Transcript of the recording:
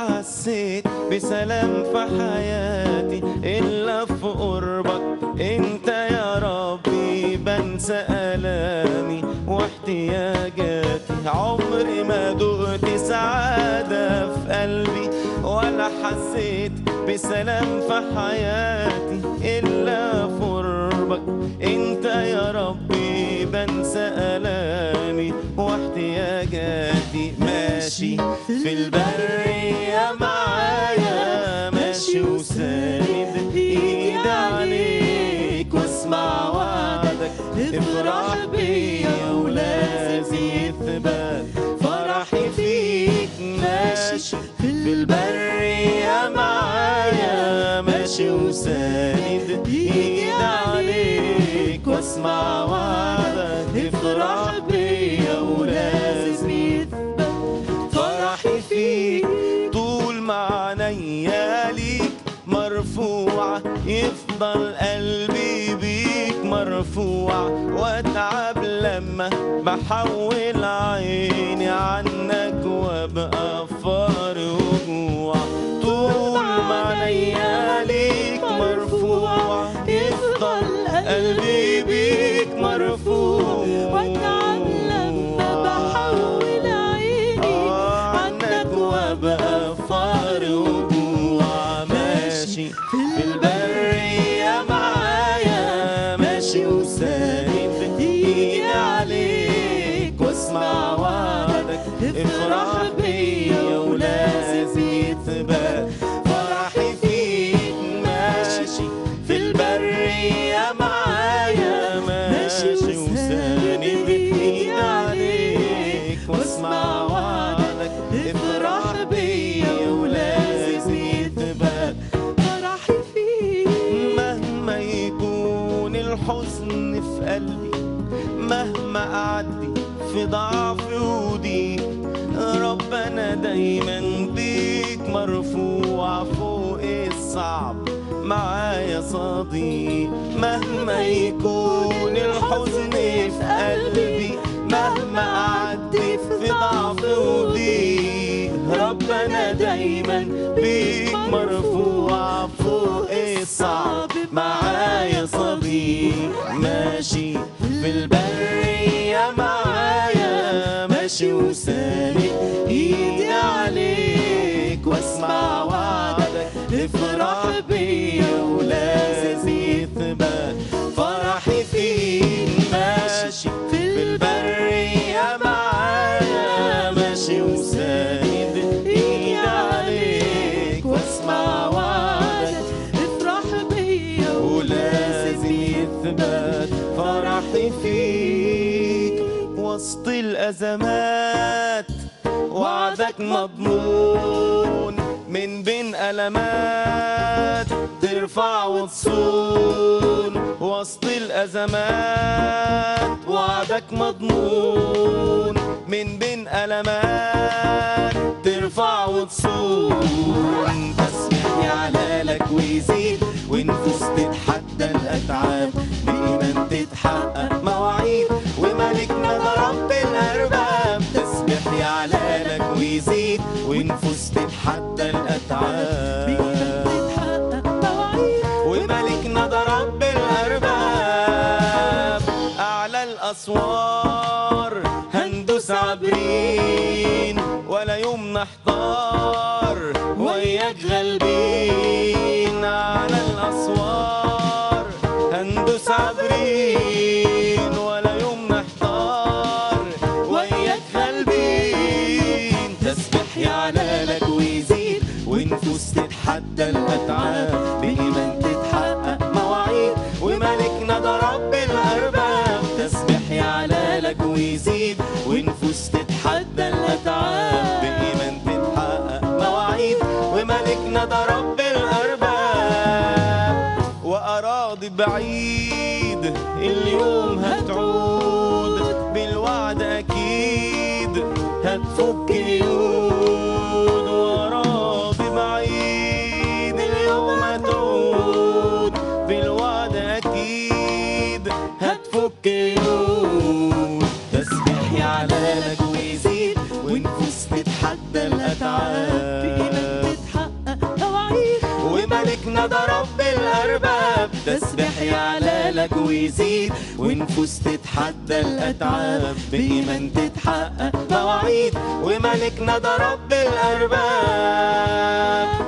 حسيت بسلام في حياتي إلا في قربك أنت يا ربي بنسى آلامي واحتياجاتي عمري ما دقت سعادة في قلبي ولا حسيت بسلام في حياتي إلا في قربك أنت يا ربي بنسى آلامي واحتياجاتي ماشي في البرية معايا ماشي وساند إيدي عليك واسمع وعدك افرح بيا ولازم يثبت فرحي فيك ماشي في البرية معايا ماشي وساند ايدي عليك واسمع وعدك افرح بيا ولازم يثبت فرحي فيك طول ما عينيا ليك مرفوعة يفضل قلبي بيك مرفوع واتعب لما بحول عيني عنك وابقى فار وجوع طول ما عينيا ليك مرفوع يفضل قلبي بيك مرفوع واتعب لما بحول عيني عنك وابقى فار وجوع ماشي في البرية معايا ماشي وساند ايدي عليك واسمع وعدك افرح بيا ولازم يثبت فرحي فيك ماشي في البرية معايا ماشي وساند ايدي عليك واسمع وعدك افرح بيا ولازم يثبت فرحي فيك مهما يكون الحزن في قلبي مهما أعدي في ضعف وضيق ربنا دايما بيك مرفوع فوق الصعب معايا صديق مهما يكون الحزن في قلبي مهما أعدي في ضعف وضيق ربنا دايما بيك مرفوع فوق الصعب معايا صديق ماشي في البرية معايا ماشي وساند ايدي عليك واسمع وعدك افرح بيا ولازم يثبت فرحي فيك ماشي في البرية معايا ماشي وساند ايدي عليك واسمع وعدك افرح بيا ولازم يثبت فرحي فيك وسط الأزمات وعدك مضمون من بين ألمات ترفع وتصون وسط الأزمات وعدك مضمون من بين ألمات ترفع وتصون تسبح يعلالك ويزيد ونفوس تتحدى الأتعاب بإيمان تتحقق مواعيد وملكنا ضرب الأرباب تسبح يعلالك ويزيد ونفوس تتحدى الأتعاب تتحقق مواعيد وملكنا ضرب الأرباب أعلى الأسوار هندوس عابرين ولا يوم نحتار وياك غالبين على الأسوار هندوس عابرين ولا يوم نحتار وياك غالبين تسبح يعلالك ويزيد ونفوس تتحدى الأتعاب بإيمان تتحقق مواعيد وملكنا ضرب الأرباب تسبح يعلالك ويزيد ونفوس تتحدى الأتعاب بإيمان تتحقق مواعيد وملكنا ضرب الأرباب وأراضي بعيد اليوم هتعود بالوعد أكيد هتفك قيود وأراضي بعيد اليوم هتعود بالوعد أكيد هتفك قيود تسبيح يعلالك ويزيد ونفوس تتحدى الأتعاب وملكنا ده رب الأرباب تسبح يعلى لك ويزيد ونفوس تتحدى الأتعاب بإيمان تتحقق مواعيد وملكنا ده رب الأرباب